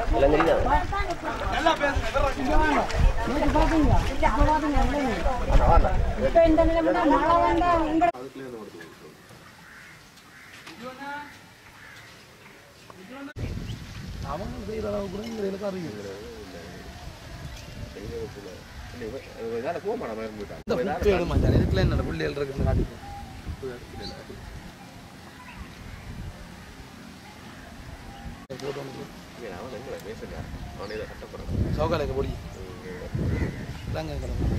இப்ப இந்த நிலைமை மழை வந்தா உங்க அவங்க செய்கிற அளவு கூட இந்த எனக்கு அறியுது இந்த புக்கு எடுமா சார் இதுக்குள்ள என்னோட பிள்ளைகள் இருக்குன்னு காட்டிப்போம் சௌகாலுக்கு பொடி இதாங்க கிளம்பு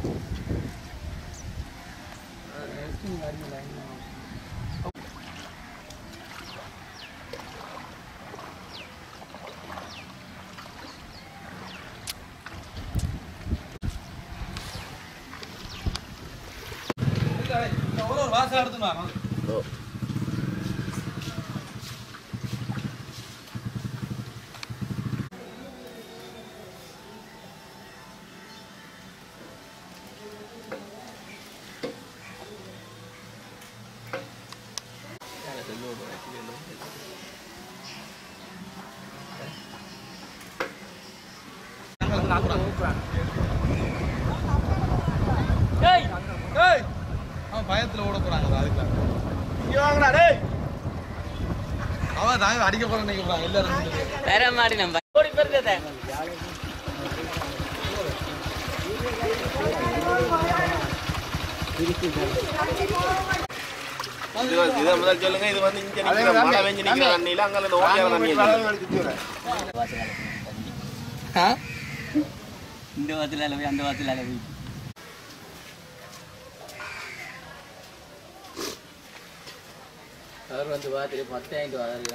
ஒரு வாசம் எடுத்துனா ஏய் அவன் பயத்துல ஓட போறாங்க அதுக்கு இங்க வாங்கடா டேய் அவன் தாங்க அடிக்க போறேன்னு நினைக்கிறான் எல்லாரும் வேற மாதிரி நம்ம ஓடி போயிருந்தே இதை முதல் சொல்லுங்க இது வந்து இங்க நிக்கிற மழை பெஞ்சு நிக்கிற தண்ணியில அங்க இந்த ஓட்டியார தண்ணி இந்த வாரத்துல அளவு அந்த வாரத்துல அளவு அவர் வந்து பார்த்துட்டு பத்தாயிரம் ரூபா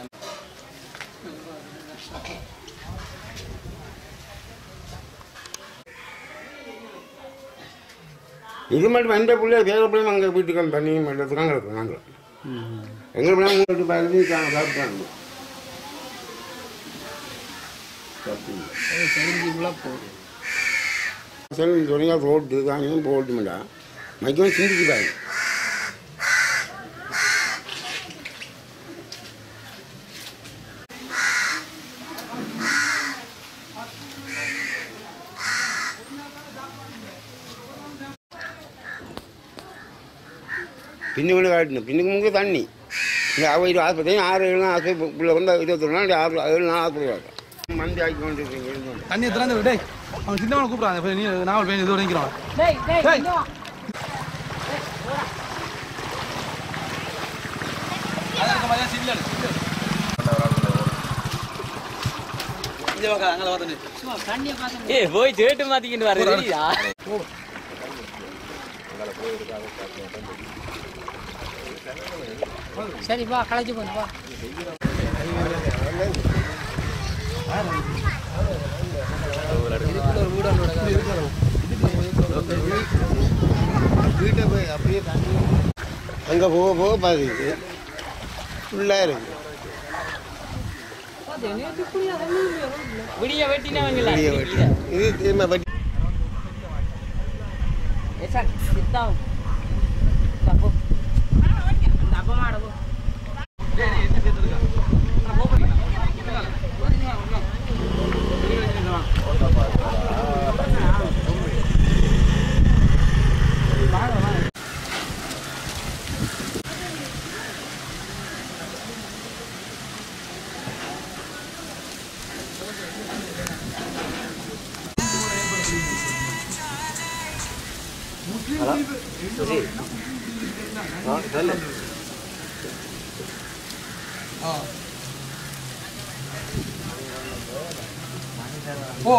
இது மட்டும் எந்த பிள்ளை வேற பிள்ளைங்க அங்கே வீட்டுக்கு தண்ணி மண்டலத்துக்காங்க இருக்கோம் நாங்கள் எங்கள் பிள்ளை உங்களுக்கு பதினஞ்சு சாப்பிட்டாங்க சரி சொன்னீங்க ரோட்டு காணியும் போட்டுமெண்டா மைக்கும் சிந்திச்சுட்டாங்க பின்னுக்குள்ள காட்டணும் பின்னுக்கு முங்க தண்ணி இந்த அவ இது ஆஸ்பத்திரி ஆறு ஏழு நாள் ஆஸ்பத்திரி பிள்ளை வந்து இருபத்தொரு நாள் ஆறு ஏழு நாள் ஆஸ்பத்திரி காட்டும் மந்தி ஆக்கி கொண்டு இருக்கீங்க இருந்து தண்ணி திறந்து விடு, டேய் அவன் சின்னவனை கூப்பிடுறாங்க இப்ப நீ நாவல் பேர் இதோட நிற்கிறான் டேய் டேய் டேய். இங்க வா. ஏ போய் சேட்டு மாத்திக்கிட்டு வர தெரியுதா சரி வா களைச்சு போன வா அங்கே போக போக பாதிக்கு ஃபுல்லாக இருக்கு விடிய வெட்டினவங்களா வெளியே வெட்டி இது திரும்ப வெட்டி சித்தாவும் அப்பமாடவும் ஓ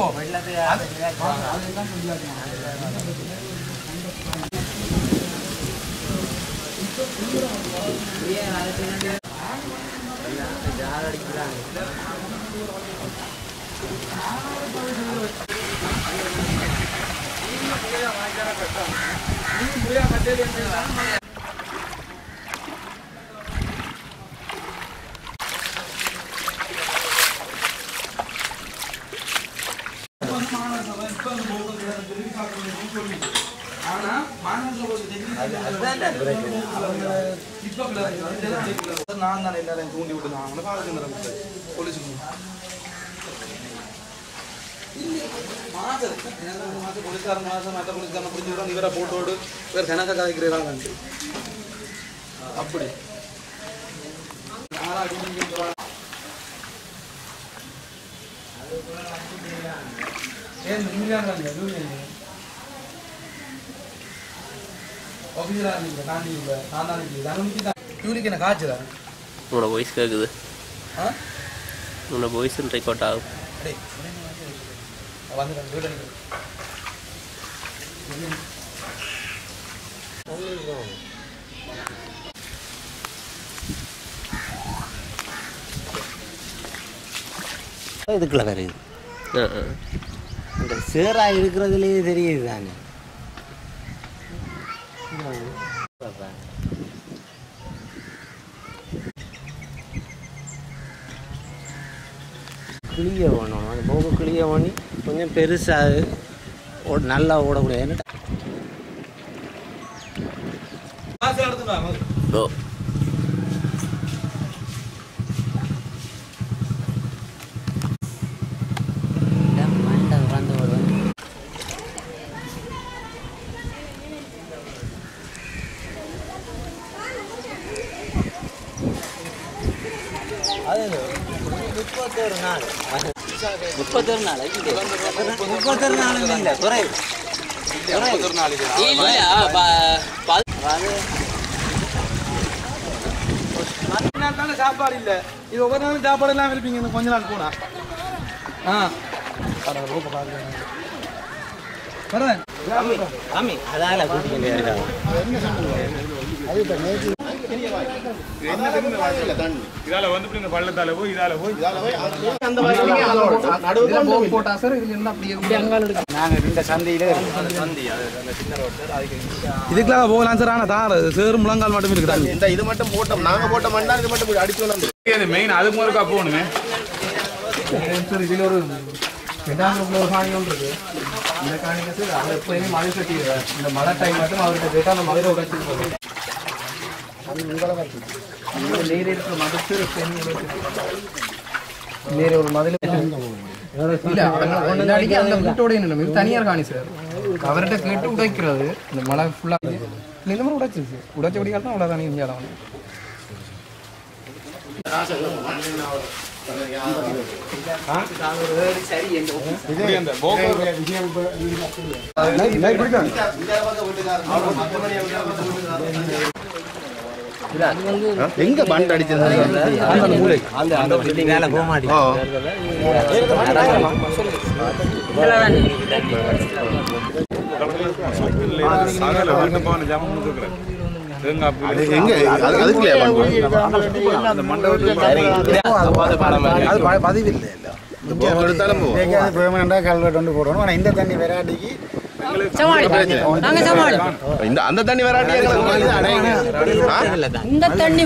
ஆனா நான் தானே எல்லாரையும் தூண்டி விட்டு நான் போலீஸுக்கு மாசம் ரெண்டு மாசம் போலீஸ்காரன் மாசம் மற்ற போலீஸ்காரன் புரிஞ்சுக்கிறோம் இவரை போட்டோடு இவர் கணக்க கதைக்கிறீராங்க அப்படி யாரா அடிக்கணும் ஏன் உண்மையான ஆஃபீஸராக இருந்தீங்க தாண்டி இல்லை நான் தான் இருந்தீங்க அனுமதி தான் இவருக்கு என்ன காய்ச்சலா உன்னோட வாய்ஸ் கேட்குது ஆ உன்னோட வாய்ஸ் ரெக்கார்ட் ஆகும் டேய் வந்துடுறேன் வீடு இதுக்குள்ள வருது ஆ ஆ இந்த சேராக இருக்கிறதுலேயே தெரியுது தானே கிளிய வேணும் அது போக கிளிய பண்ணி கொஞ்சம் பெருசாக ஓட நல்லா ஓடக்கூடாது என்ன காசு எடுத்துட்டு வாங்க ஓ மண்டை வந்து வருவேன் அது முப்பத்தொரு நாள் முப்பத்தொரு நாள் முப்பத்தொரு நாள் இல்லை குறைவு ஒரு நாளைக்கு இல்லையா ப- அது மற்ற நாள் தானே சாப்பாடு இல்லை இது ஒவ்வொரு நாளும் சாப்பாடு இல்லாமல் இருப்பீங்க இன்னும் கொஞ்ச நாள் போனா ஆ பரவாயில்ல ஓகே பாருங்க வரேன் கம்மி கம்மி அதால கூட்டிக்கிட்டே இருக்காங்க இதால வந்து இப்படி இந்த பள்ளத்தால போய் இதால போய் போட்டா சார் இதுல இருந்து அப்படியே இதுக்கெல்லாம் போகலாம் சார் ஆனால் தான் சேரும் முழங்கால் மட்டும் இருக்குது இந்த இது மட்டும் போட்டோம் நாங்க போட்ட மண்ணா இது மட்டும் அடிச்சு வந்து மெயின் அது முதல்க்கா போகணுமே சார் இதில் ஒரு ரெண்டாம் ஒரு காணி ஒன்று இருக்கு இந்த காணிக்கு சார் அவர் எப்போயுமே மழை கட்டிடுவார் இந்த மழை டைம் மட்டும் அவர்கிட்ட கேட்டால் அந்த மதுரை உடைச்சு போகும் நீர் இருக்கிற மதத்து வேற ஒரு மதில் இல்ல முன்னாடிக்கு அந்த வீட்டோட நிலம் இது தனியார் காணி சார் அவர்கிட்ட கேட்டு உடைக்கிறது இந்த மழை ஃபுல்லா இந்த மாதிரி உடைச்சிருச்சு உடைச்சபடியால் தான் அவ்வளோ தானே இந்தியாவில் வந்து இப்படி அந்த போக்குவரத்து எங்க பண்ட் அடிச்சது வேலை போக மாட்டேங்குது சகல வீட்டு போன ஜாமம் தூக்குறேன் தேங்காய் பூ எங்க அது- அதுக்குள்ளே பண்ட் அந்த மண்டபத்துல அது ப- பதிவு இல்லை போக எடுத்தாலும் போவோம் பெர்மனண்டாக கல்வெட்டு வந்து போடணும் ஆனால் இந்த தண்ணி வெராட்டிக்கு இந்த அந்த தண்ணி வராட்டி எங்களுக்கு அடையுங்க. ஆ? இந்த தண்ணி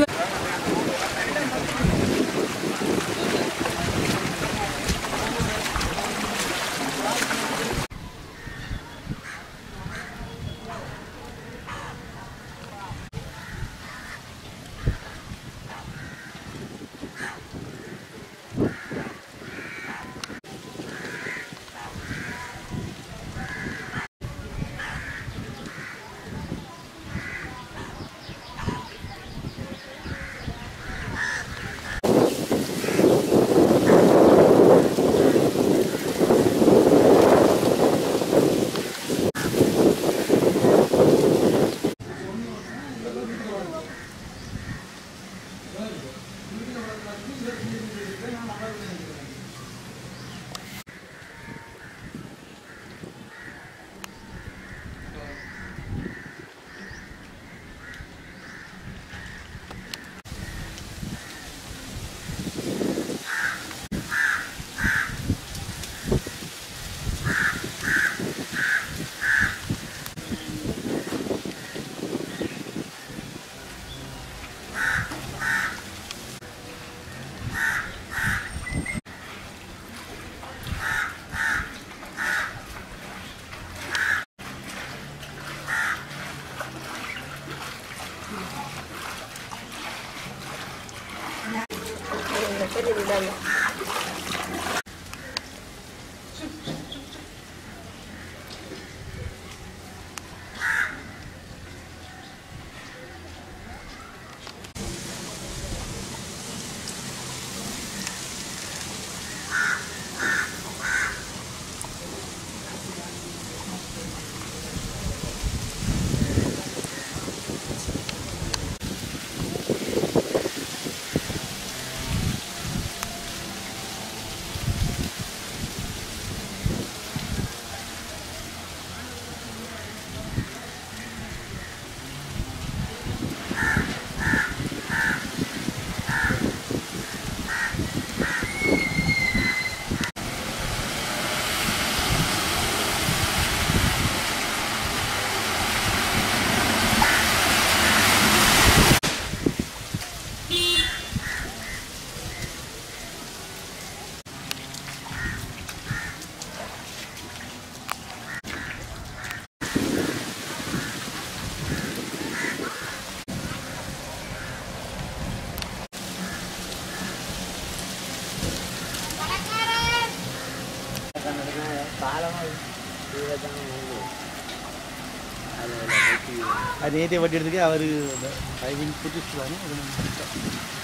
அது நேற்றே வட்டி எடுத்துக்கு அவர் டைமிங் புதுசு தானே